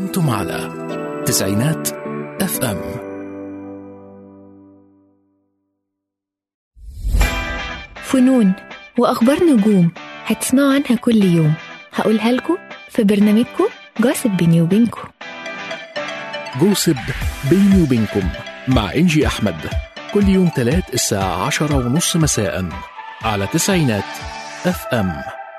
أنتم على تسعينات اف ام فنون وأخبار نجوم هتسمعوا عنها كل يوم هقولها لكم في برنامجكم جاسب بيني وبينكم جوسب بيني وبينكم مع إنجي أحمد كل يوم تلات الساعة عشرة ونص مساء على تسعينات اف ام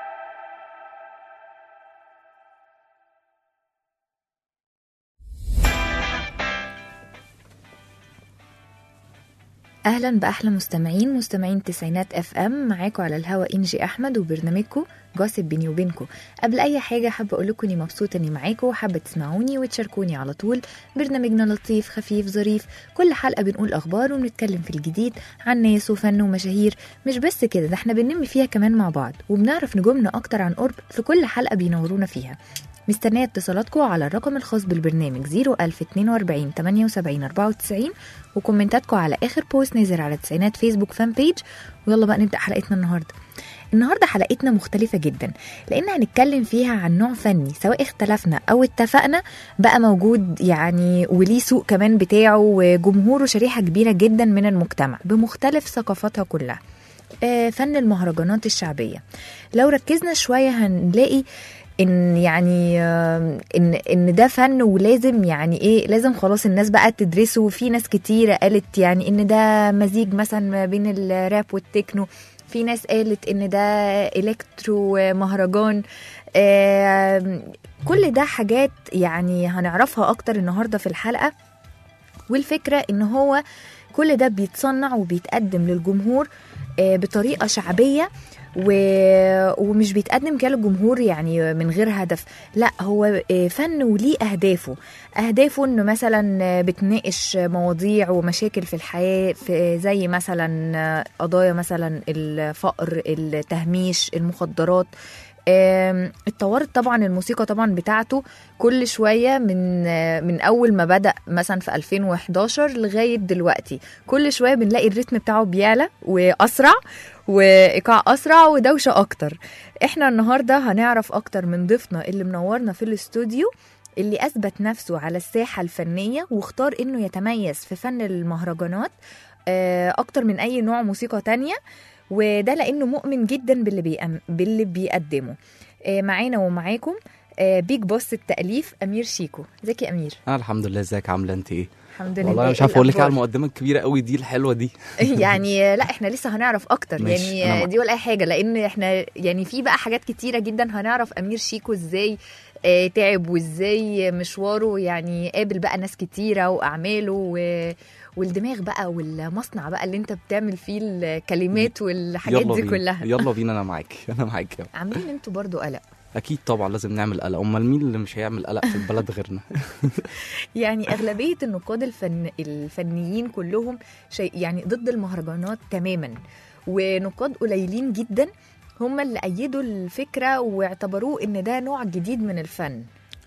اهلا باحلى مستمعين مستمعين تسعينات اف ام معاكم على الهوا انجي احمد وبرنامجكم جاسب بيني وبينكم قبل اي حاجه حابه اقول لكم اني مبسوطه اني معاكم وحابه تسمعوني وتشاركوني على طول برنامجنا لطيف خفيف ظريف كل حلقه بنقول اخبار ونتكلم في الجديد عن ناس وفن ومشاهير مش بس كده ده احنا بننمي فيها كمان مع بعض وبنعرف نجومنا اكتر عن قرب في كل حلقه بينورونا فيها مستنية اتصالاتكم على الرقم الخاص بالبرنامج 01042 78 94 وكومنتاتكم على آخر بوست نازل على تسعينات فيسبوك فان بيج ويلا بقى نبدأ حلقتنا النهاردة النهارده حلقتنا مختلفة جدا لأن هنتكلم فيها عن نوع فني سواء اختلفنا أو اتفقنا بقى موجود يعني وليه سوق كمان بتاعه وجمهوره شريحة كبيرة جدا من المجتمع بمختلف ثقافاتها كلها آه، فن المهرجانات الشعبية لو ركزنا شوية هنلاقي ان يعني آه، ان ان ده فن ولازم يعني ايه لازم خلاص الناس بقى تدرسه وفي ناس كتيره قالت يعني ان ده مزيج مثلا ما بين الراب والتكنو في ناس قالت ان ده الكترو مهرجان آه، كل ده حاجات يعني هنعرفها اكتر النهارده في الحلقه والفكره ان هو كل ده بيتصنع وبيتقدم للجمهور آه، بطريقه شعبيه و... ومش بيتقدم كده للجمهور يعني من غير هدف لا هو آه، فن وليه اهدافه اهدافه انه مثلا آه، بتناقش مواضيع ومشاكل في الحياه في زي مثلا آه، قضايا مثلا الفقر التهميش المخدرات آم، اتطورت طبعا الموسيقى طبعا بتاعته كل شويه من آه، من اول ما بدا مثلا في 2011 لغايه دلوقتي كل شويه بنلاقي الريتم بتاعه بيعلى واسرع وايقاع اسرع ودوشه اكتر احنا النهارده هنعرف اكتر من ضيفنا اللي منورنا في الاستوديو اللي اثبت نفسه على الساحه الفنيه واختار انه يتميز في فن المهرجانات آه، اكتر من اي نوع موسيقى تانية وده لانه مؤمن جدا باللي بيقم باللي بيقدمه آه، معانا ومعاكم آه، بيج بوس التاليف امير شيكو ازيك يا امير انا الحمد لله ازيك عامله انت ايه الحمد لله والله انا مش إيه عارف اقول لك على الأخبار؟ المقدمه الكبيره قوي دي الحلوه دي يعني لا احنا لسه هنعرف اكتر ماشي، يعني أنا مع- دي ولا اي حاجه لان احنا يعني في بقى حاجات كتيره جدا هنعرف امير شيكو ازاي آه، تعب وازاي مشواره يعني قابل بقى ناس كتيره واعماله و... والدماغ بقى والمصنع بقى اللي انت بتعمل فيه الكلمات والحاجات يلا دي بينا كلها يلا بينا انا معاك انا معاك يلا. عاملين انتوا برضو قلق اكيد طبعا لازم نعمل قلق امال مين اللي مش هيعمل قلق في البلد غيرنا يعني اغلبيه النقاد الفن الفنيين كلهم شيء يعني ضد المهرجانات تماما ونقاد قليلين جدا هم اللي ايدوا الفكره واعتبروه ان ده نوع جديد من الفن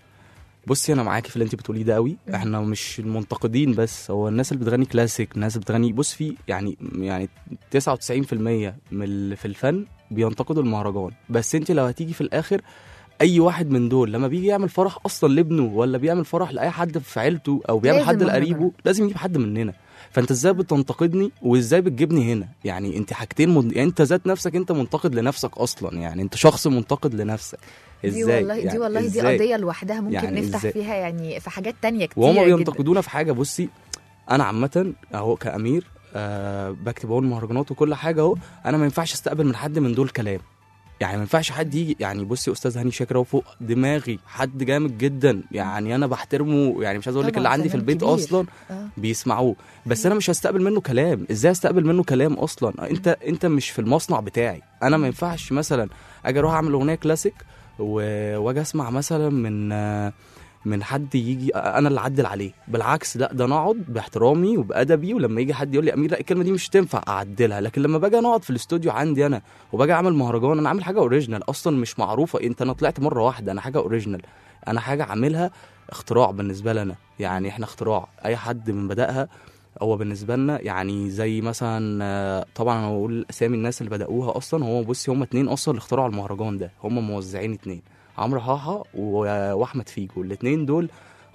بصي انا معاكي في اللي انت بتقوليه ده قوي مم. احنا مش المنتقدين بس هو الناس اللي بتغني كلاسيك الناس اللي بتغني بص في يعني يعني 99% من اللي في الفن بينتقدوا المهرجان بس انت لو هتيجي في الاخر اي واحد من دول لما بيجي يعمل فرح اصلا لابنه ولا بيعمل فرح لاي حد في عيلته او بيعمل لازم حد مهرجان. لقريبه لازم يجيب حد مننا فانت ازاي بتنتقدني وازاي بتجيبني هنا يعني انت حاجتين من... يعني انت ذات نفسك انت منتقد لنفسك اصلا يعني انت شخص منتقد لنفسك ازاي دي والله يعني دي والله دي إزاي؟ قضيه لوحدها ممكن يعني نفتح إزاي؟ فيها يعني في حاجات تانية كتير وهم جدا بينتقدونا في حاجه بصي انا عامه اهو كامير أه بكتب اهو المهرجانات وكل حاجه اهو انا ما ينفعش استقبل من حد من دول كلام يعني ما ينفعش حد يجي يعني بصي استاذ هاني شاكر اهو فوق دماغي حد جامد جدا يعني انا بحترمه يعني مش عايز اقول لك طبعاً اللي عندي في فنان البيت كبير. اصلا آه. بيسمعوه بس انا مش هستقبل منه كلام ازاي استقبل منه كلام اصلا انت انت مش في المصنع بتاعي انا ما ينفعش مثلا اجي اروح اعمل اغنيه كلاسيك و- واجي اسمع مثلا من آه، من حد يجي انا اللي اعدل عليه بالعكس لا ده انا اقعد باحترامي وبادبي ولما يجي حد يقول لي امير لا الكلمه دي مش تنفع اعدلها لكن لما باجي انا اقعد في الاستوديو عندي انا وباجي اعمل مهرجان انا عامل حاجه اوريجينال اصلا مش معروفه انت انا طلعت مره واحده انا حاجه اوريجينال انا حاجه عاملها اختراع بالنسبه لنا يعني احنا اختراع اي حد من بداها هو بالنسبه لنا يعني زي مثلا آه، طبعا انا بقول اسامي الناس اللي بداوها اصلا هو بصي هم اتنين اصلا اللي اخترعوا المهرجان ده هم موزعين اتنين عمرو حاحه و- واحمد فيجو الاتنين دول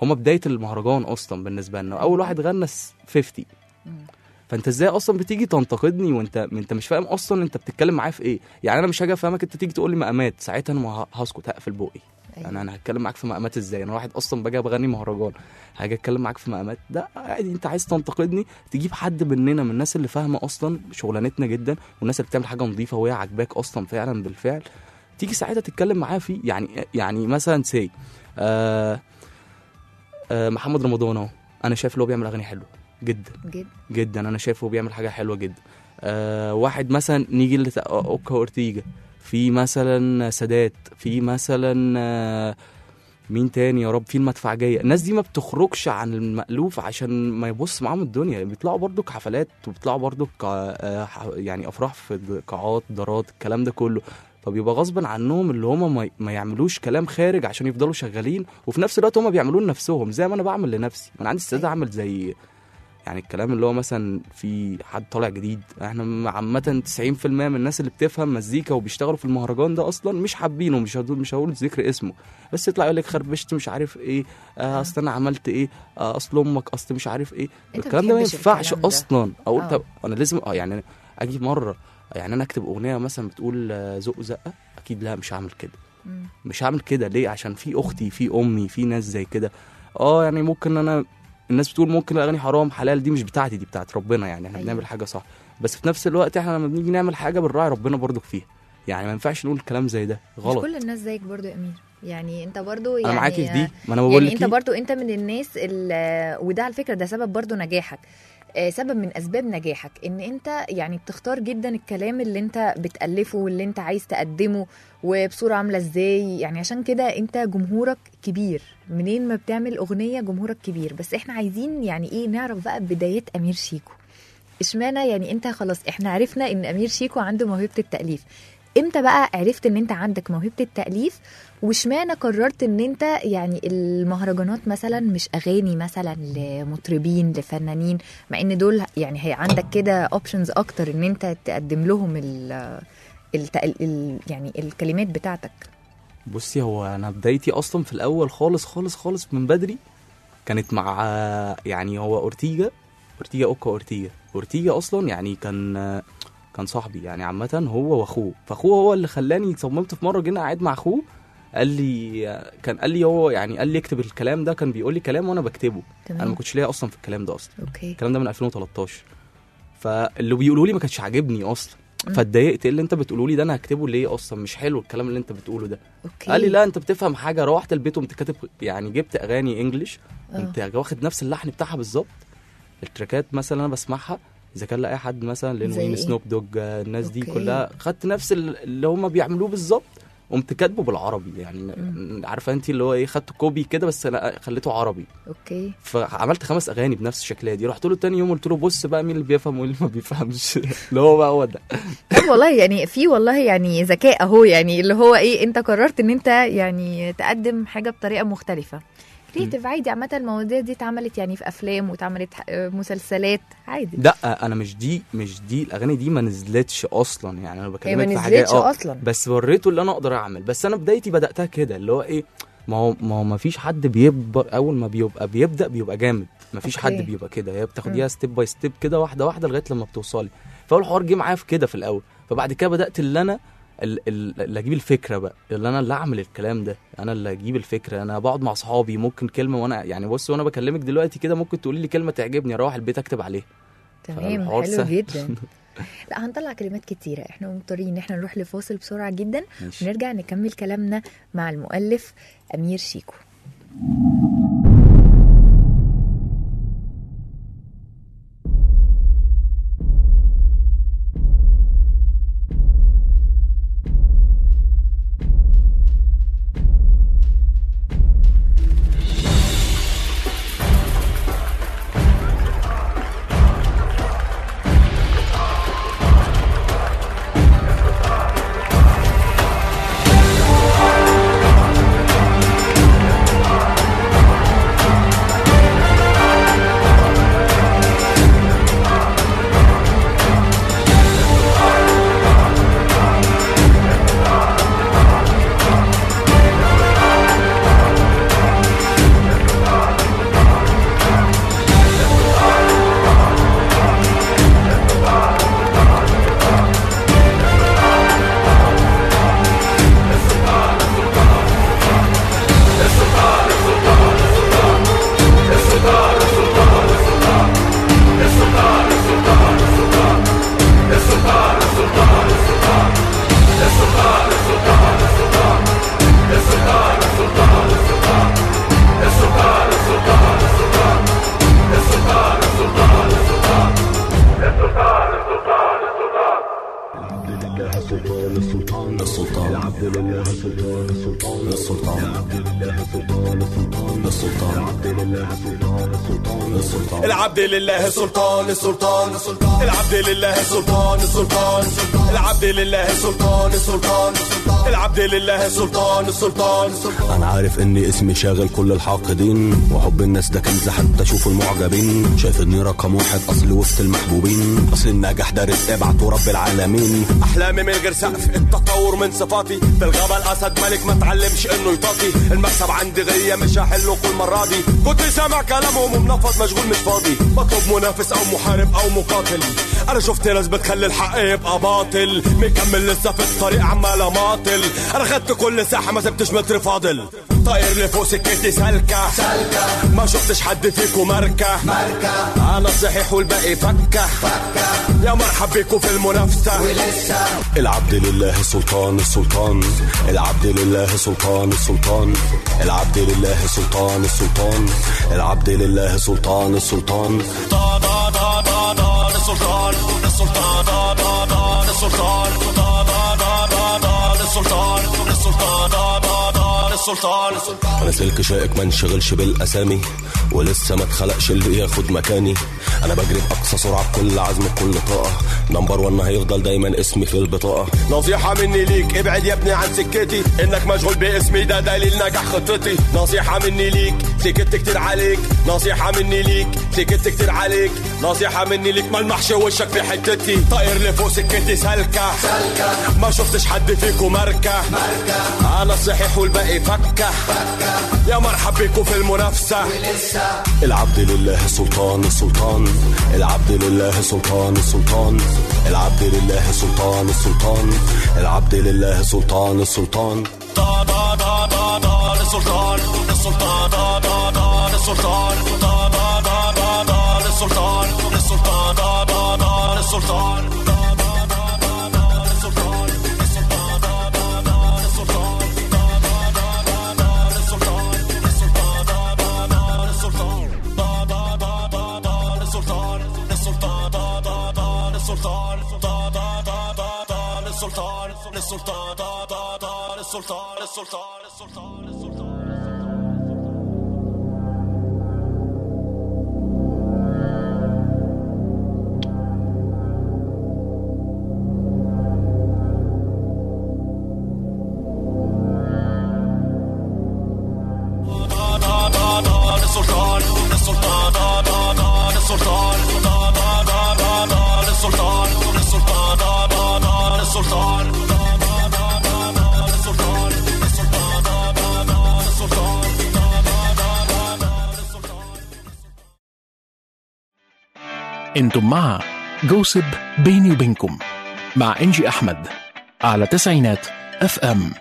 هما بدايه المهرجان اصلا بالنسبه لنا اول واحد غنى س- 50 مم. فانت ازاي اصلا بتيجي تنتقدني وانت انت مش فاهم اصلا انت بتتكلم معايا في ايه يعني انا مش هاجي افهمك انت تيجي تقول لي مقامات ساعتها انا ما ه- هسكت هقفل بقي أيوة. يعني انا هتكلم معاك في مقامات ازاي انا واحد اصلا باجي بغني مهرجان هاجي اتكلم معاك في مقامات ده عادي انت عايز تنتقدني تجيب حد مننا من الناس اللي فاهمه اصلا شغلانتنا جدا والناس اللي بتعمل حاجه نظيفه وهي عاجباك اصلا فعلا بالفعل تيجي ساعتها تتكلم معايا فيه يعني يعني مثلا سي آه آه محمد رمضان اهو انا شايف اللي هو بيعمل اغاني حلوه جدا جدا جدا انا شايفه بيعمل حاجه حلوه جدا آه واحد مثلا نيجي لت- اوكا اورتيجا في مثلا سادات في مثلا آه مين تاني يا رب في المدفعجيه الناس دي ما بتخرجش عن المألوف عشان ما يبص معاهم الدنيا بيطلعوا برضو حفلات وبيطلعوا برضو آه ح- يعني افراح في د- قاعات دارات الكلام ده كله فبيبقى غصبا عنهم اللي هم ما, ما يعملوش كلام خارج عشان يفضلوا شغالين وفي نفس الوقت هم بيعملوه لنفسهم زي ما انا بعمل لنفسي انا عندي استعداد اعمل زي يعني الكلام اللي هو مثلا في حد طالع جديد احنا عامة 90% من الناس اللي بتفهم مزيكا وبيشتغلوا في المهرجان ده اصلا مش حابينه مش هقول مش هقول ذكر اسمه بس يطلع يقول لك خربشت مش عارف ايه آه اصل انا عملت ايه آه اصل امك اصل مش عارف ايه أنت الكلام ده ما بتحبش ينفعش الكلام ده. اصلا اقول آه. طب انا لازم اه يعني أنا اجي مره يعني انا اكتب اغنيه مثلا بتقول آه، زق زقه اكيد لا مش هعمل كده مم. مش هعمل كده ليه عشان في اختي في امي في ناس زي كده اه يعني ممكن انا الناس بتقول ممكن الاغاني حرام حلال دي مش بتاعتي دي بتاعت ربنا يعني احنا أيوة. بنعمل حاجه صح بس في نفس الوقت احنا لما بنيجي نعمل حاجه بنراعي ربنا برضك فيها يعني ما ينفعش نقول كلام زي ده مش غلط كل الناس زيك برضو يا امير يعني انت برضو يعني انا معاكي في دي ما انا بقول يعني لك انت برضو انت من الناس ال- وده على فكره ده سبب برضو نجاحك آه، سبب من اسباب نجاحك ان انت يعني بتختار جدا الكلام اللي انت بتالفه واللي انت عايز تقدمه وبصوره عامله ازاي يعني عشان كده انت جمهورك كبير منين ما بتعمل اغنيه جمهورك كبير بس احنا عايزين يعني ايه نعرف بقى بدايات امير شيكو اشمعنى يعني انت خلاص احنا عرفنا ان امير شيكو عنده موهبه التاليف امتى بقى عرفت ان انت عندك موهبه التاليف واشمعنى قررت ان انت يعني المهرجانات مثلا مش اغاني مثلا لمطربين لفنانين مع ان دول يعني هي عندك كده اوبشنز اكتر ان انت تقدم لهم ال الت... ال... يعني الكلمات بتاعتك بصي هو انا بدايتي اصلا في الاول خالص خالص خالص من بدري كانت مع يعني هو اورتيجا اورتيجا اوكا اورتيجا اورتيجا اصلا يعني كان كان صاحبي يعني عامة هو واخوه فاخوه هو اللي خلاني صممت في مرة جينا قاعد مع اخوه قال لي كان قال لي هو يعني قال لي اكتب الكلام ده كان بيقول لي كلام وانا بكتبه انا ما تمام كنتش ليا اصلا في الكلام ده اصلا اوكي الكلام ده من 2013 فاللي بيقولوا لي ما كانش عاجبني اصلا مم. فاتضايقت ايه اللي انت بتقوله لي ده انا هكتبه ليه اصلا مش حلو الكلام اللي انت بتقوله ده اوكي قال لي لا انت بتفهم حاجه روحت البيت وقمت كاتب يعني جبت اغاني انجلش آه. قمت واخد نفس اللحن بتاعها بالظبط التراكات مثلا انا بسمعها اذا كان لاي حد مثلا لين زي وين ايه؟ سنوب دوج آه، الناس دي اوكي. كلها خدت نفس ال- اللي هم بيعملوه بالظبط قمت كاتبه بالعربي يعني عارفه انت اللي هو ايه خدت كوبي كده بس انا خليته عربي اوكي فعملت خمس اغاني بنفس الشكليه دي رحت له تاني يوم قلت له بص بقى مين اللي بيفهم ومين اللي ما بيفهمش اللي هو بقى هو ده طب والله يعني في والله يعني ذكاء اهو يعني اللي هو ايه انت قررت ان انت يعني تقدم حاجه بطريقه مختلفه كريتيف عادي عامه المواضيع دي اتعملت يعني في افلام واتعملت آه، مسلسلات عادي لا انا مش دي مش دي الاغاني دي ما نزلتش اصلا يعني انا هي بكلمك ما في حاجه نزلتش اه اصلا بس وريته اللي انا اقدر اعمل بس انا بدايتي بداتها كده اللي هو ايه ما هو ما هو ما فيش حد بيكبر اول ما بيبقى بيبدا بيبقى جامد ما فيش أوكي. حد بيبقى كده هي بتاخديها ستيب باي ستيب كده واحده واحده لغايه لما بتوصلي فاول الحوار جه معايا في كده في الاول فبعد كده بدات اللي انا ال- ال- اللي اجيب الفكره بقى اللي انا اللي اعمل الكلام ده انا اللي اجيب الفكره انا بقعد مع اصحابي ممكن كلمه وانا يعني بص وانا بكلمك دلوقتي كده ممكن تقولي لي كلمه تعجبني اروح البيت اكتب عليها تمام فالحوار حلو سهل. جدا لا هنطلع كلمات كتيره احنا مضطرين ان احنا نروح لفاصل بسرعه جدا ماشي ونرجع نكمل كلامنا مع المؤلف امير شيكو السلطان السلطان السلطان العبد لله سلطان السلطان العبد لله سلطان السلطان العبد لله سلطان السلطان العبد لله سلطان السلطان انا عارف اني اسمي شاغل كل الحاقدين وحب الناس ده كنز حتى اشوف المعجبين شايف اني رقم واحد اصل وسط المحبوبين اصل النجاح ده رزق ابعته رب العالمين احلامي من غير سقف التطور من صفاتي في الغابه الاسد ملك ما اتعلمش انه يطاطي المكسب عندي غيه مش هحله كل مره دي كنت سامع كلامهم ومنفض مشغول مش فاضي بطلب منافس او محارب او مقاتل انا شفت ناس بتخلي الحق يبقى باطل مكمل لسه في الطريق عمال اماطل انا خدت كل ساحه ما سبتش متر فاضل طاير لفوق سكتي سالكه سالكه ما شفتش حد فيكم ماركه ماركه انا صحيح والباقي فكه فكه يا مرحب بيكم في المنافسه العبد لله سلطان السلطان العبد لله سلطان السلطان العبد لله سلطان السلطان العبد لله سلطان السلطان دا دا دا دا دا للسلطان للسلطان دا دا دا للسلطان دا دا دا دا دا للسلطان للسلطان دا دا دا للسلطان انا سلك شائك ما انشغلش بالاسامي ولسه ما اتخلقش اللي ياخد مكاني انا بجري باقصى سرعه بكل عزم بكل طاقه نمبر 1 هيفضل دايما اسمي في البطاقه نصيحة مني ليك ابعد يا ابني عن سكتي انك مشغول باسمي ده دليل نجاح خطتي نصيحة مني ليك سكت كتير عليك نصيحة مني ليك سكت كتير عليك نصيحة مني ليك ملمحش وشك في حتتي طاير لفوق سكتي سالكة سالكة ما شفتش حد فيكم ماركة ماركة انا الصحيح والباقي فكة فكة يا مرحب بيكم في المنافسة العبد لله سلطان السلطان العبد لله سلطان السلطان العبد لله سلطان السلطان العبد لله سلطان السلطان دا دا دا دا دا للسلطان للسلطان دا دا دا للسلطان دا دا دا دا دا للسلطان للسلطان دا دا دا للسلطان دا دا دا دا دا للسلطان للسلطان دا دا دا للسلطان دا دا دا دا دا للسلطان للسلطان دا دا دا للسلطان دا دا دا دا دا للسلطان للسلطان دا دا دا للسلطان دا دا دا دا دا للسلطان للسلطان دا دا دا للسلطان للسلطان للسلطان للسلطان دا دا دا دا للسلطان للسلطان دا دا دا للسلطان دا دا دا دا دا للسلطان للسلطان دا دا دا للسلطان دا دا دا دا دا للسلطان للسلطان دا دا دا للسلطان دا دا دا دا دا للسلطان انتم مع جوسب بيني وبينكم مع انجي احمد على تسعينات اف ام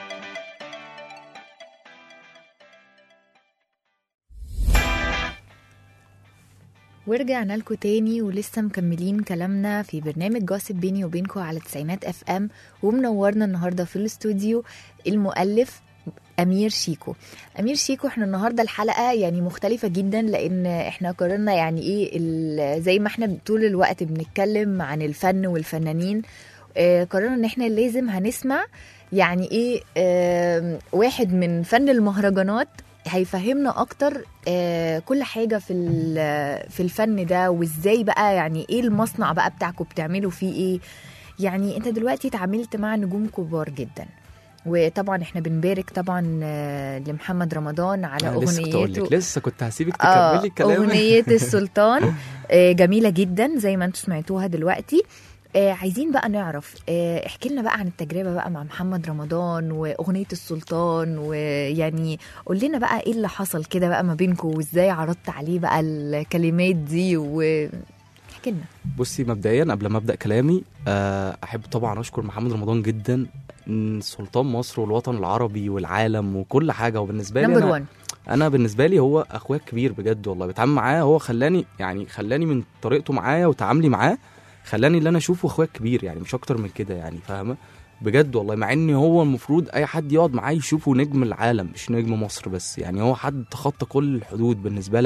ورجعنا لكم تاني ولسه مكملين كلامنا في برنامج جاسب بيني وبينكم على تسعينات اف ام ومنورنا النهارده في الاستوديو المؤلف امير شيكو امير شيكو احنا النهارده الحلقه يعني مختلفه جدا لان احنا قررنا يعني ايه ال- زي ما احنا طول الوقت بنتكلم عن الفن والفنانين آه، قررنا ان احنا لازم هنسمع يعني ايه آه، واحد من فن المهرجانات هيفهمنا اكتر آه، كل حاجه في ال- في الفن ده وازاي بقى يعني ايه المصنع بقى بتاعكم بتعملوا فيه ايه يعني انت دلوقتي اتعاملت مع نجوم كبار جدا وطبعا احنا بنبارك طبعا آه، لمحمد رمضان على أنا لسه كنت اقول لك اغنيته لسه كنت هسيبك آه، تكملي كلامك أغنية السلطان آه، جميلة جدا زي ما انتم سمعتوها دلوقتي آه، عايزين بقى نعرف آه، احكي لنا بقى عن التجربة بقى مع محمد رمضان وأغنية السلطان ويعني قول لنا بقى ايه اللي حصل كده بقى ما بينكم وازاي عرضت عليه بقى الكلمات دي واحكي لنا بصي مبدئيا قبل ما ابدا كلامي آه، احب طبعا اشكر محمد رمضان جدا إن سلطان مصر والوطن العربي والعالم وكل حاجه وبالنسبه لي نمبر أنا 1 انا بالنسبه لي هو اخويا الكبير بجد والله بتعامل معاه هو خلاني يعني خلاني من طريقته معايا وتعاملي معاه خلاني اللي انا اشوفه اخويا الكبير يعني مش اكتر من كده يعني فاهمه بجد والله مع ان هو المفروض اي حد يقعد معاه يشوفه نجم العالم مش نجم مصر بس يعني هو حد تخطى كل الحدود بالنسبه لنا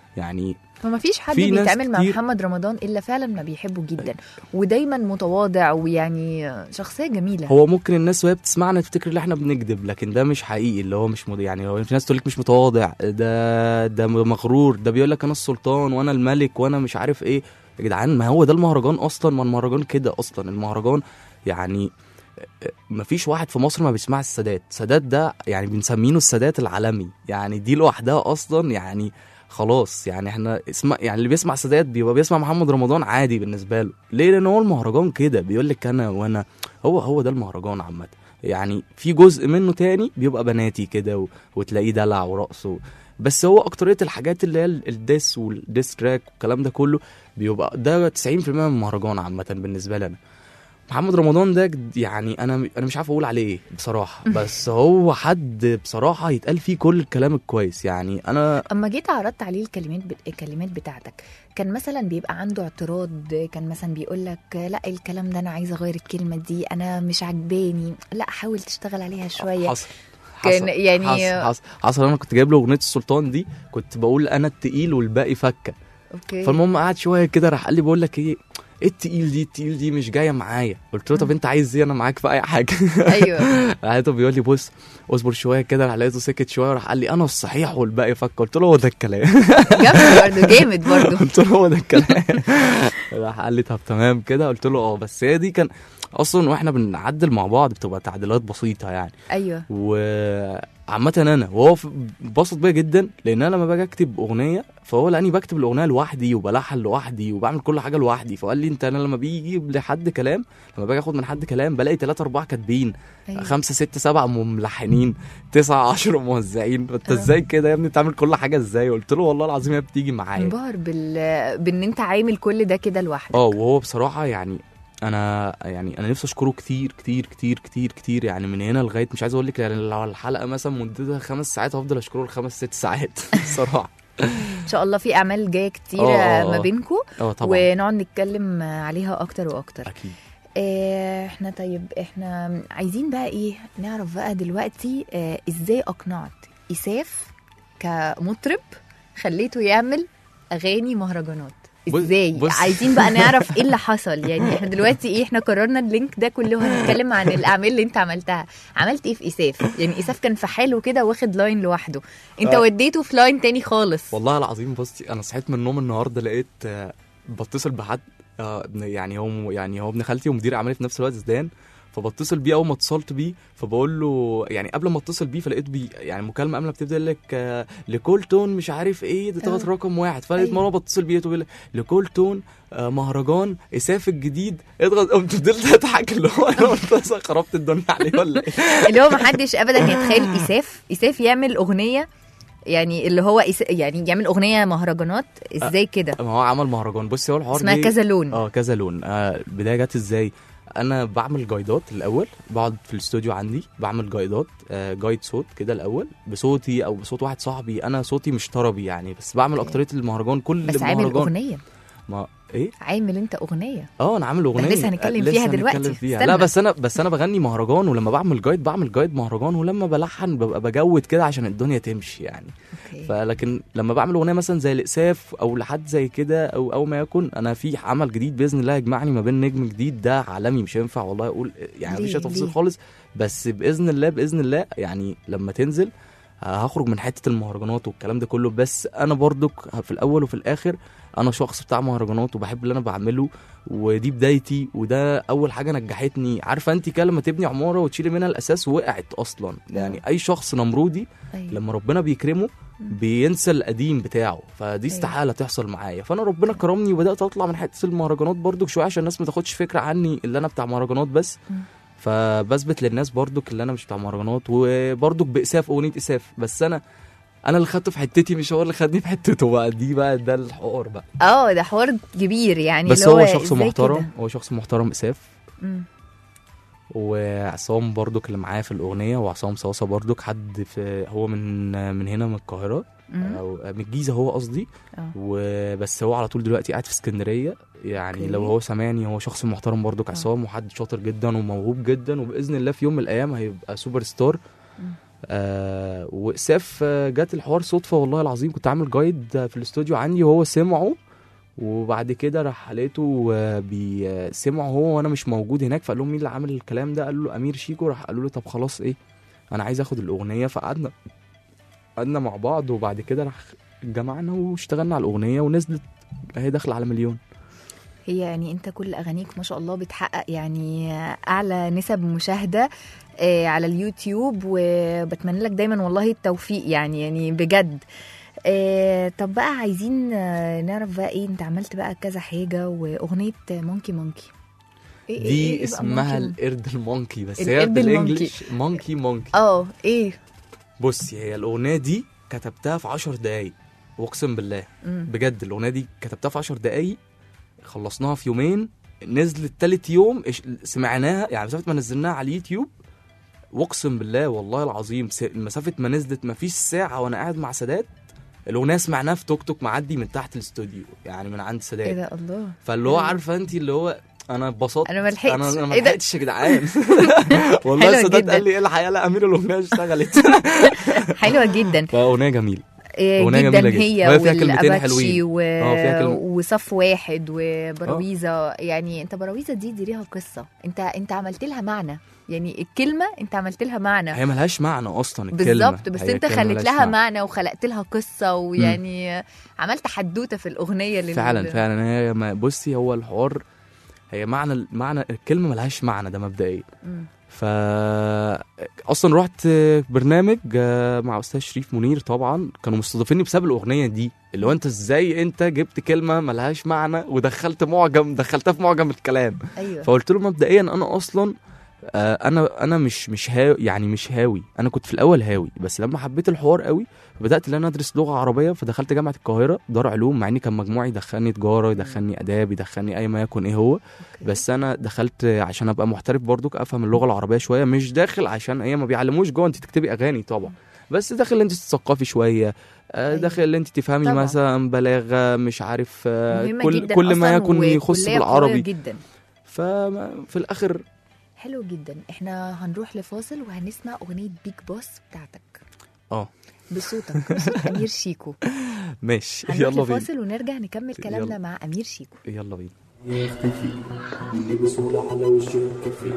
يعني فما فيش حد في ناس بيتعامل مع كتير- محمد رمضان الا فعلا ما بيحبه جدا ودايما متواضع ويعني شخصيه جميله هو ممكن الناس وهي بتسمعنا تفتكر ان احنا بنكذب لكن ده مش حقيقي اللي هو مش مد... يعني هو في ناس تقول لك مش متواضع ده ده مغرور ده بيقول لك انا السلطان وانا الملك وانا مش عارف ايه يا جدعان ما هو ده المهرجان اصلا ما المهرجان كده اصلا المهرجان يعني مفيش واحد في مصر ما بيسمع السادات السادات ده يعني بنسمينه السادات العالمي يعني دي لوحدها اصلا يعني خلاص يعني احنا اسمع يعني اللي بيسمع السادات بيبقى بيسمع محمد رمضان عادي بالنسبه له ليه لان هو المهرجان كده بيقول لك انا وانا هو هو ده المهرجان عامه يعني في جزء منه تاني بيبقى بناتي كده و... وتلاقيه دلع ورقص و... بس هو اكتريه الحاجات اللي هي ال- الديس والديس تراك والكلام ده كله بيبقى ده 90% من المهرجان عامه بالنسبه لي انا محمد رمضان ده جد- يعني انا انا مش عارف اقول عليه ايه بصراحه بس هو حد بصراحه يتقال فيه كل الكلام الكويس يعني انا اما جيت عرضت عليه الكلمات ب... الكلمات بتاعتك كان مثلا بيبقى عنده اعتراض كان مثلا بيقول لك لا الكلام ده انا عايزه اغير الكلمه دي انا مش عجباني لا حاول تشتغل عليها شويه حصل كان حصل- يعني- حصل حصل, حصل انا كنت جايب له اغنيه السلطان دي كنت بقول انا التقيل والباقي فكه اوكي فالمهم قعد شويه كده راح قال لي بقول لك ايه ايه التقيل دي التقيل دي مش جايه معايا قلت له طب انت عايز ايه انا معاك في اي حاجه ايوه لقيته بيقول لي بص اصبر شويه كده راح لقيته سكت شويه راح قال لي انا الصحيح والباقي فك قلت له هو ده الكلام جامد برضه جامد برضه قلت له هو ده الكلام راح قال لي طب تمام كده قلت له اه بس هي دي كان اصلا واحنا بنعدل مع بعض بتبقى تعديلات بسيطه يعني ايوه وعامة انا وهو ف- انبسط بيا جدا لان انا لما باجي اكتب اغنيه فهو لاني بكتب الاغنيه لوحدي وبلحن لوحدي وبعمل كل حاجه لوحدي فقال لي انت انا لما بيجي لحد كلام لما باجي اخد من حد كلام بلاقي ثلاثة أربعة كاتبين أيوة. خمسة ستة سبعة ملحنين تسعة عشرة موزعين انت آه. ازاي كده يا ابني تعمل كل حاجة ازاي قلت له والله العظيم هي بتيجي معايا انبهر بال... بان انت عامل كل ده كده لوحدك اه وهو بصراحة يعني انا يعني انا نفسي اشكره كتير كتير كتير كتير كتير يعني من هنا لغايه مش عايز اقول لك يعني لو الحلقه مثلا مدتها خمس ساعات هفضل اشكره الخمس ست ساعات الصراحه ان شاء الله في اعمال جايه كتيره آه، آه، ما آه. بينكم اه طبعا ونقعد نتكلم عليها اكتر واكتر اكيد آه، احنا طيب احنا عايزين بقى ايه نعرف بقى دلوقتي آه، ازاي اقنعت اساف كمطرب خليته يعمل اغاني مهرجانات بص- ازاي بص. عايزين بقى نعرف ايه اللي حصل يعني احنا دلوقتي ايه احنا قررنا اللينك ده كله هنتكلم عن الاعمال اللي انت عملتها عملت ايه في اساف يعني اساف كان في حاله كده واخد لاين لوحده انت آه. وديته في لاين تاني خالص والله العظيم بصي انا صحيت من النوم النهارده لقيت آه، بتصل بحد آه، ابن- يعني هو يعني هو ابن خالتي ومدير اعمالي في نفس الوقت زدان فبتصل بيه اول ما اتصلت بيه فبقول له يعني قبل ما اتصل بيه فلقيت بيه يعني مكالمه قبل ما بتبدا يقول لك آه، لكل تون مش عارف ايه ده تاخد آه. رقم واحد فلقيت أيوة. مره بتصل بيه تقول لك لكل تون آه، مهرجان اساف الجديد اضغط قمت فضلت اضحك اللي هو انا قلت أصلاً خربت الدنيا عليه ولا ايه اللي هو محدش ابدا يتخيل اساف اساف يعمل اغنيه يعني اللي هو إس... يعني يعمل اغنيه مهرجانات ازاي كده ما هو عمل مهرجان بصي هو الحوار اسمها جه- كذا لون اه كذا لون آه البدايه جت ازاي انا بعمل جايدات الاول بقعد في الاستوديو عندي بعمل جايدات آه جايد صوت كده الاول بصوتي او بصوت واحد صاحبي انا صوتي مش طربي يعني بس بعمل أوكي. اكتريه المهرجان كل بس عامل مهرجان اغنيه ما ايه عامل انت اغنيه اه انا عامل اغنيه لسه هنتكلم آه، فيها لسه دلوقتي. هنتكلم فيها. استنى. لا بس انا بس انا بغني مهرجان ولما بعمل جايد بعمل جايد مهرجان ولما بلحن ببقى بجود كده عشان الدنيا تمشي يعني أوكي. فلكن لما بعمل اغنيه مثلا زي الاساف او لحد زي كده او او ما يكن انا في عمل جديد باذن الله يجمعني ما بين نجم جديد ده عالمي مش هينفع والله اقول يعني ليه؟ مفيش أي تفاصيل ليه؟ خالص بس باذن الله باذن الله يعني لما تنزل آه، هخرج من حته المهرجانات والكلام ده كله بس انا برضك في الاول وفي الاخر انا شخص بتاع مهرجانات وبحب اللي انا بعمله ودي بدايتي وده اول حاجه نجحتني عارفه انت كده لما تبني عماره وتشيلي منها الاساس وقعت اصلا يعني اي شخص نمرودي أيوة. لما ربنا بيكرمه بينسى القديم بتاعه فدي استحاله تحصل معايا فانا ربنا كرمني وبدات اطلع من حته المهرجانات برضو شويه عشان الناس ما تاخدش فكره عني اللي انا بتاع مهرجانات بس مم. فبثبت للناس برضك اللي انا مش بتاع مهرجانات وبرضك باساف اغنيه اساف بس انا انا اللي خدته في حتتي مش هو اللي خدني في حتته بقى دي بقى ده الحوار بقى اه ده حوار كبير يعني بس اللي هو شخص إزاي محترم كده؟ هو شخص محترم اساف مم. وعصام برضك اللي معايا في الاغنيه وعصام صاصه برضك حد في هو من من هنا من القاهره مم. او من الجيزه هو قصدي آه. وبس هو على طول دلوقتي قاعد في اسكندريه يعني أوكي. لو هو سامعني هو شخص محترم برضك آه. عصام وحد شاطر جدا وموهوب جدا وباذن الله في يوم من الايام هيبقى سوبر ستار مم. آه واساف آه، جت الحوار صدفه والله العظيم كنت عامل جايد آه، في الاستوديو عندي وهو سمعه وبعد كده راح لقيته آه، بي آه، سمعه هو وانا مش موجود هناك فقال لهم مين اللي عامل الكلام ده قالوا له امير شيكو راح قالوا له طب خلاص ايه انا عايز اخد الاغنيه فقعدنا قعدنا مع بعض وبعد كده راح جمعنا واشتغلنا على الاغنيه ونزلت اهي داخله على مليون هي يعني انت كل اغانيك ما شاء الله بتحقق يعني اعلى نسب مشاهده آه، على اليوتيوب وبتمنى لك دايما والله التوفيق يعني يعني بجد آه، طب بقى عايزين آه، نعرف بقى ايه انت عملت بقى كذا حاجه واغنيه مونكي مونكي إيه إيه إيه دي بقى اسمها مونكي؟ القرد المونكي بس هي القرد بالانجلش مونكي مونكي اه ايه بصي هي الاغنيه دي كتبتها في 10 دقايق واقسم بالله مم. بجد الاغنيه دي كتبتها في 10 دقايق خلصناها في يومين نزلت تالت يوم إش- سمعناها يعني مسافه ما نزلناها على اليوتيوب واقسم بالله والله العظيم س- مسافه ما نزلت ما فيش ساعه وانا قاعد مع سادات الاغنيه سمعناها في توك توك معدي من تحت الاستوديو يعني من عند ايه سادات ده الله فاللي هو حلو. عارفه انت اللي هو انا اتبسطت انا ما لحقتش انا انا ما ايه ده لحقتش يا جدعان والله حلوة سادات جدا. قال لي ايه الحقيقه لا امير الاغنيه اشتغلت حلوه جدا فاغنيه جميله إيه أغنية جدا جميلة جدا. هي وهي فيها كلمتين والاباتشي حلوين. و... اه، فيها كلمة- وصف واحد وبراويزه يعني انت براويزه دي دي ليها قصه انت انت عملت لها معنى يعني الكلمه انت عملت لها معنى هي ملهاش معنى اصلا الكلمه بالظبط بس هي انت الكلمة خليت ملهاش لها معنى. معنى وخلقت لها قصه ويعني عملت حدوته في الاغنيه لل... فعلا فعلا هي ما- بصي هو الحوار هي معنى معنى الكلمه ملهاش معنى ده مبدئيا مم. ف اصلا رحت برنامج آه، مع استاذ شريف منير طبعا كانوا مستضيفيني بسبب الاغنيه دي اللي هو انت ازاي انت جبت كلمه ملهاش معنى ودخلت معجم دخلتها في معجم الكلام ايوه فقلت له مبدئيا انا اصلا آه، انا انا مش مش هاوي يعني مش هاوي انا كنت في الاول هاوي بس لما حبيت الحوار قوي بدات ان انا ادرس لغه عربيه فدخلت جامعه القاهره دار علوم مع اني كان مجموعي يدخلني تجاره يدخلني اداب يدخلني اي ما يكن ايه هو بس انا دخلت عشان ابقى محترف برضك افهم اللغه العربيه شويه مش داخل عشان هي ما بيعلموش جوه انت تكتبي اغاني طبعا بس داخل ان انت تتثقفي شويه آه، أيوة. داخل ان انت تفهمي طبعا. مثلا بلاغه مش عارف آه، مهمة كل جدا كل ما أصلاً يكون يخص وكلية قوية بالعربي جدا ففي الاخر حلو جدا احنا هنروح لفاصل وهنسمع اغنيه بيج بوس بتاعتك اه بصوتك بصوت امير شيكو ماشي هنروح يلا بينا لفاصل ونرجع نكمل كلامنا يلا. مع امير شيكو يلا بينا يختفي اللي بسهولة على وشه كفي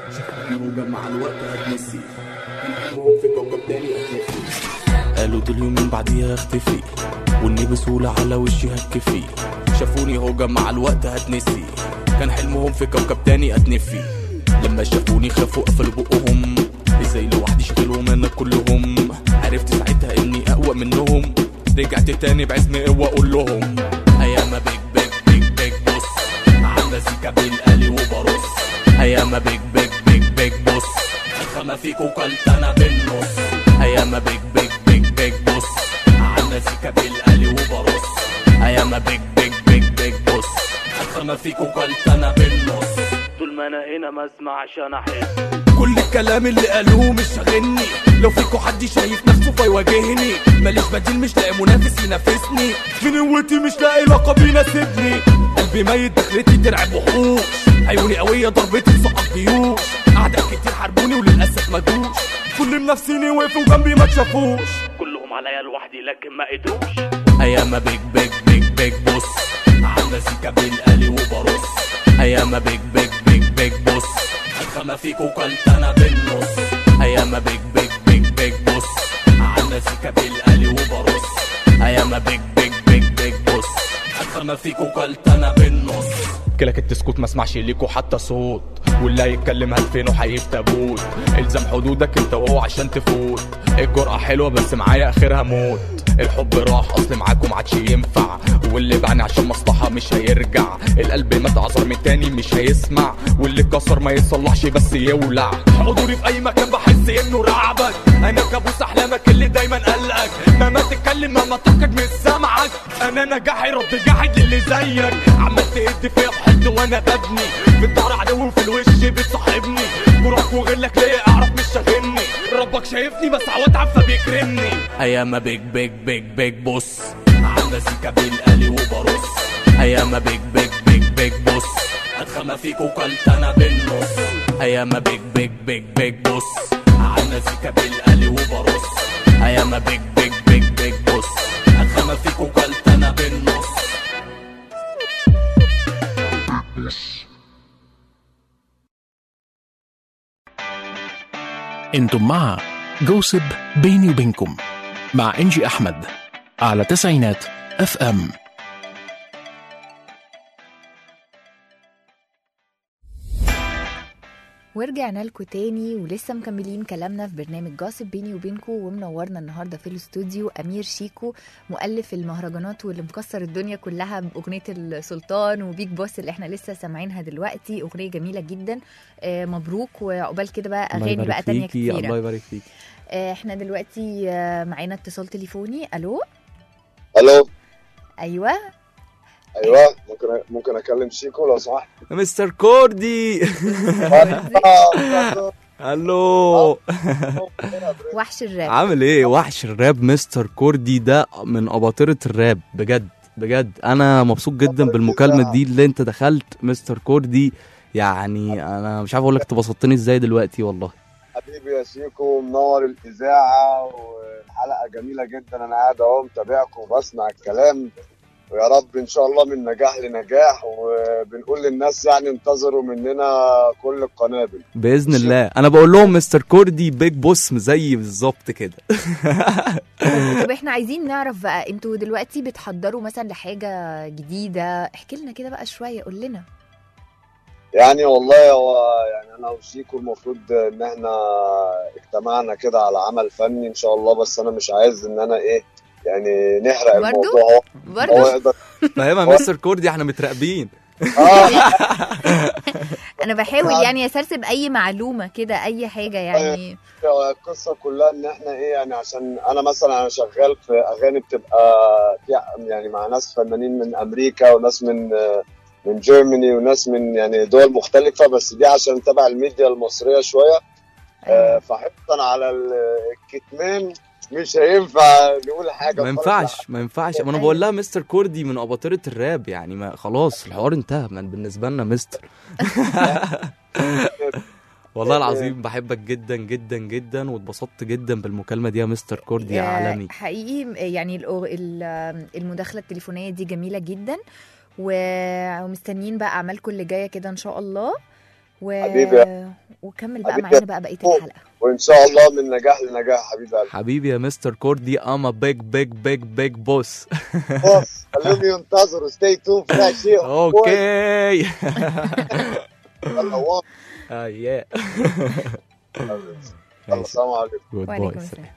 شكله مع الوقت هتنسي هنحكمهم في كوكب تاني هتنسي قالوا دول يومين بعديها اختفي واني بسهولة على وشي هتكفي شافوني هوجة مع الوقت هتنسي كان حلمهم في كوكب تاني اتنفي لما شافوني خافوا قفلوا بقهم ازاي لوحدي شغلهم انا كلهم عرفت ساعتها اني اقوى منهم رجعت تاني بعزم قوة اقول لهم ايام بيج بيج بيج بيج بص عاملة زيكا بالقلي وبرص ايام بيج بيج بيج بيج بص الخامة فيك وكلت انا بالنص ايام بيج بيج بيج بيج بص عاملة زيكا بالقلي وبرص ايام بيج بيج بيج بيج بص الخامة فيك وكلت انا بالنص طول ما انا هنا ما اسمعش انا احس كل الكلام اللي قالوه مش شاغلني لو فيكو حد شايف نفسه فيواجهني ماليش بديل مش لاقي منافس ينافسني من قوتي مش لاقي لقب يناسبني قلبي ميت دخلتي ترعب وحوش عيوني قوية ضربتي تسقط جيوش أعداء كتير حاربوني وللأسف ما جوش كل منافسيني وقفوا جنبي ما تشافوش كلهم عليا لوحدي لكن ما قدروش ايام بيج بيج بيج بيج بص عاملة زيكا بالقلي وبرص ايام بيج بيج بيج بيج بص الخامة فيك وكلت انا بالنص ايام بيج بيج بيج بيج بص عاملة زيكا بالقلي وبرص ايام بيج بيج بيج بيج بص الخامة فيك وكلت انا بالنص كلك تسكت ما اسمعش ليكوا حتى صوت واللي هيتكلم هلفينه حيف تابوت الزم حدودك انت وهو عشان تفوت الجرأة حلوة بس معايا اخرها موت الحب راح اصل معاكم عادش ينفع واللي بعني عشان مصلحة مش هيرجع القلب مات اعذر من تاني مش هيسمع واللي اتكسر ما يصلحش بس يولع حضوري في اي مكان بحس انه رعبك انا كابوس احلامك اللي دايما قلقك مهما تتكلم مهما تحكك مش سامعك انا نجاحي رد جاحد للي زيك عمال تهد فيا بحد وانا ببني في الظهر عدو في الوش بتصاحبني جراك وغلك ليه اعرف مش شاغلني ربك شايفني بس عواد عفا بيكرمني ايام بيج بيج بيج بيج بص عامله زيكا بالقلي وبرص ايام بيج بيج بيج بيج بص اتخمى فيك وكلت انا بالنص ايام بيج بيج بيج بيج بص عامله زيكا بالقلي وبرص انتم مع جوسب بيني وبينكم مع انجي احمد على تسعينات اف ام ورجعنا لكم تاني ولسه مكملين كلامنا في برنامج جاسب بيني وبينكم ومنورنا النهارده في الاستوديو امير شيكو مؤلف المهرجانات واللي مكسر الدنيا كلها باغنيه السلطان وبيج بوس اللي احنا لسه سامعينها دلوقتي اغنيه جميله جدا آه، مبروك وعقبال كده بقى الله اغاني بقى يبارك تانية فيكي الله كتيره يبارك فيكي آه، احنا دلوقتي آه، معانا اتصال تليفوني الو الو ايوه ايوه ممكن ممكن اكلم شيكو لو سمحت مستر كوردي الو وحش الراب عامل ايه وحش الراب مستر كوردي ده من اباطره الراب بجد بجد انا مبسوط جدا بالمكالمه دي اللي انت دخلت مستر كوردي يعني انا مش عارف اقول لك انت بسطتني ازاي دلوقتي والله حبيبي يا شيكو منور الاذاعه والحلقه جميله جدا انا قاعد اهو متابعكم وبسمع الكلام ويا رب ان شاء الله من نجاح لنجاح وبنقول للناس يعني انتظروا مننا كل القنابل باذن الله انا بقول لهم مستر كوردي بيج بوس زي بالظبط كده طب احنا عايزين نعرف بقى انتوا دلوقتي بتحضروا مثلا لحاجه جديده احكي لنا كده بقى شويه قول لنا يعني والله هو يعني انا وشيكو المفروض ان احنا اجتمعنا كده على عمل فني ان شاء الله بس انا مش عايز ان انا ايه يعني نحرق برضو؟ الموضوع هو هو برضه يقدر فاهمها مستر كوردي احنا متراقبين اه انا بحاول يعني اسرسب اي معلومه كده اي حاجه يعني هو القصه كلها ان احنا ايه يعني عشان انا مثلا انا شغال في اغاني بتبقى فيها يعني مع ناس فنانين من امريكا وناس من من جيرماني وناس من يعني دول مختلفه بس دي عشان تبع الميديا المصريه شويه آه، فحفظا على ال- الكتمان مش هينفع نقول حاجه ما خالص. ينفعش ما ينفعش ما انا أيوة. بقول لها مستر كوردي من اباطره الراب يعني ما خلاص الحوار انتهى من بالنسبه لنا مستر والله العظيم بحبك جدا جدا جدا واتبسطت جدا بالمكالمه دي يا مستر كوردي يا آه، عالمي حقيقي يعني الأغ- ال- المداخله التليفونيه دي جميله جدا و- ومستنيين بقى اعمالكم اللي جايه كده ان شاء الله و... حبيبي. وكمل بقى حبيبي. معانا بقى بقيه الحلقه وان شاء الله من نجاح لنجاح حبيبي قلبي حبيبي يا مستر كوردي اما بيج بيج بيج بيج بوس بص خليهم ينتظروا ستي تون في ده شيء اوكي يلا واقف. اه يا يلا السلام عليكم جود وعليكم باي السلام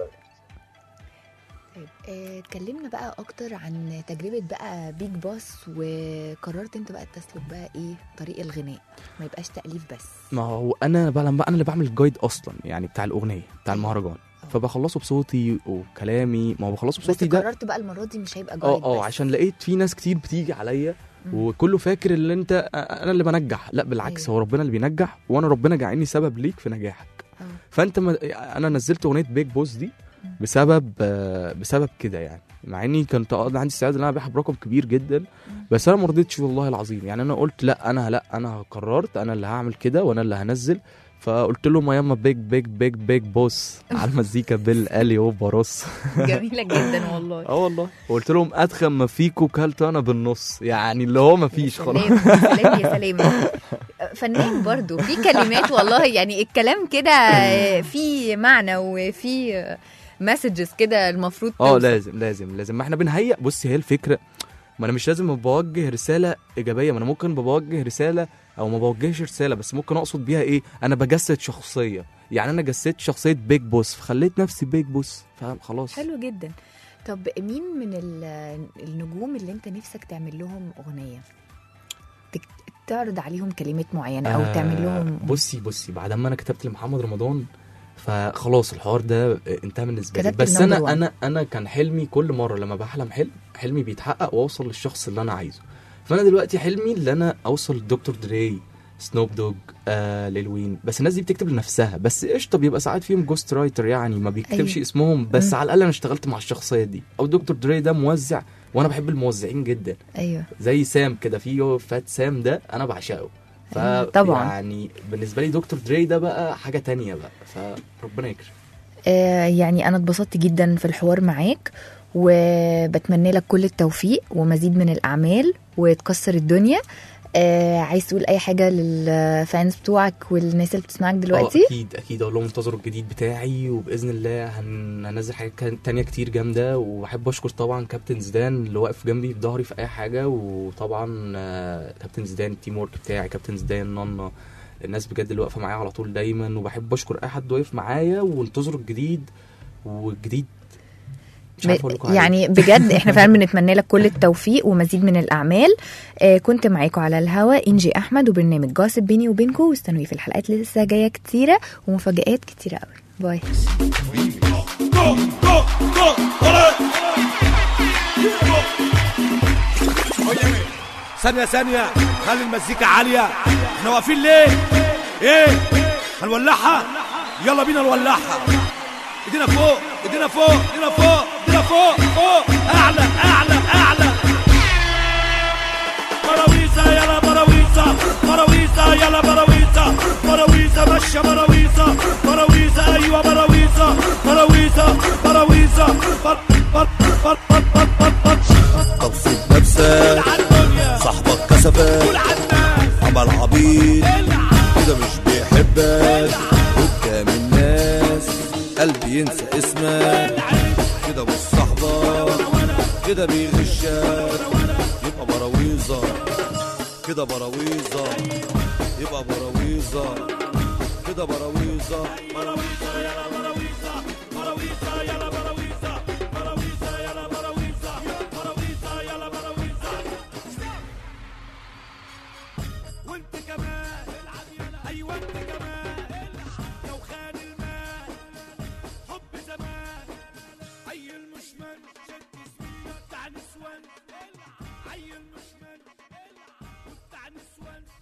طيب آه، اتكلمنا بقى اكتر عن تجربه بقى بيج باس وقررت انت بقى تسلك بقى ايه طريق الغناء ما يبقاش تاليف بس ما هو انا بقى لما انا اللي بعمل الجايد اصلا يعني بتاع الاغنيه بتاع المهرجان فبخلصه بصوتي وكلامي ما هو بخلصه بس بصوتي ده قررت بقى المره دي مش هيبقى جايد اه اه بس. عشان لقيت في ناس كتير بتيجي عليا مم. وكله فاكر ان انت انا اللي بنجح لا بالعكس أيوة. هو ربنا اللي بينجح وانا ربنا جعلني سبب ليك في نجاحك آه. فانت ما انا نزلت اغنيه بيج بوس دي مم. بسبب آه، بسبب كده يعني مع اني كنت أقضي عندي استعداد ان انا ابيعها برقم كبير جدا بس انا ما رضيتش والله العظيم يعني انا قلت لا انا لا انا قررت انا اللي هعمل كده وانا اللي هنزل فقلت لهم ياما بيج بيج بيج بيج بوس على المزيكا بالالي وبرص جميله جدا والله اه والله وقلت لهم ادخن ما فيكو كلت انا بالنص يعني اللي هو ما فيش خلاص سلام يا سلام يا سلام فنان برضو في كلمات والله يعني الكلام كده في معنى وفي مسجز كده المفروض اه توصل. لازم لازم لازم ما احنا بنهيئ بصي هي الفكره ما انا مش لازم بوجه رساله ايجابيه ما انا ممكن بوجه رساله او ما بوجهش رساله بس ممكن اقصد بيها ايه انا بجسد شخصيه يعني انا جسدت شخصيه بيج بوس فخليت نفسي بيج بوس فاهم خلاص حلو جدا طب مين من ال- النجوم اللي انت نفسك تعمل لهم اغنيه تك- تعرض عليهم كلمات معينه او آه، تعمل لهم بصي بصي بعد ما انا كتبت لمحمد رمضان فخلاص الحوار ده انتهى بالنسبه لي كتبت بس النمبر انا وان. انا انا كان حلمي كل مره لما بحلم حلم حلمي بيتحقق واوصل للشخص اللي انا عايزه فانا دلوقتي حلمي اللي انا اوصل لدكتور دري سنوب دوج آه ليلوين بس الناس دي بتكتب لنفسها بس قشطه بيبقى ساعات فيهم جوست رايتر يعني ما بيكتبش أيوة. اسمهم بس مم. على الاقل انا اشتغلت مع الشخصيه دي او دكتور دري ده موزع وانا بحب الموزعين جدا ايوه زي سام كده في فات سام ده انا بعشقه ف آه، طبعاً. يعني بالنسبه لي دكتور دري ده بقى حاجه تانية بقى فربنا يكرم آه يعني انا اتبسطت جدا في الحوار معاك وبتمنى لك كل التوفيق ومزيد من الاعمال وتكسر الدنيا آه عايز تقول اي حاجه للفانز بتوعك والناس اللي بتسمعك اه دلوقتي اكيد اكيد اقول لهم انتظروا الجديد بتاعي وباذن الله هن- هننزل حاجات كان- تانية كتير جامده وبحب اشكر طبعا كابتن زيدان اللي واقف جنبي في ظهري في اي حاجه وطبعا آه، كابتن زيدان التيم ورك بتاعي كابتن زيدان نانا الناس بجد اللي واقفه معايا على طول دايما وبحب اشكر اي حد واقف معايا وانتظروا الجديد والجديد مش عارف اقول لكم عليه. يعني بجد احنا فعلا بنتمنى لك كل التوفيق ومزيد من الاعمال آه كنت معاكم على الهوا انجي احمد وبرنامج جاسب بيني وبينكم واستنوني في الحلقات اللي لسه جايه كتيره ومفاجآت كتيره قوي باي Go, go, go, olé. Óyeme. ثانية ثانية خلي المزيكا عالية احنا واقفين ليه؟ ايه؟ هنولعها؟ يلا بينا نولعها ايدينا فوق ايدينا فوق ايدينا فوق ايدينا فوق فوق اعلى اعلى اعلى براويزة يلا براويزة براويزة يلا براويزة براويزة ماشية براويزة براويزة أيوة براويزة براويزة براويزة بط بط بط بط بط بط بط تبسط نفسك عالدنيا صاحبك كسفك قول عالناس عمل عبيط العب كده مش بيحبك قدام الناس قلبي ينسى اسمك كده مش صاحبك كده بيغشك يبقى براويزة كده براويزة يبقى براويزة كده براويزة براويزة يلا براويزة براويزة يلا براويزة براويزة يلا براويزة براويزة يلا براويزة وانت كمان العب يلا ايوه انت كمان العب لو خان المال حب زمان عيل مشمن شد سمية بتاع نسوان العب عيل مشمن العب وبتاع نسوان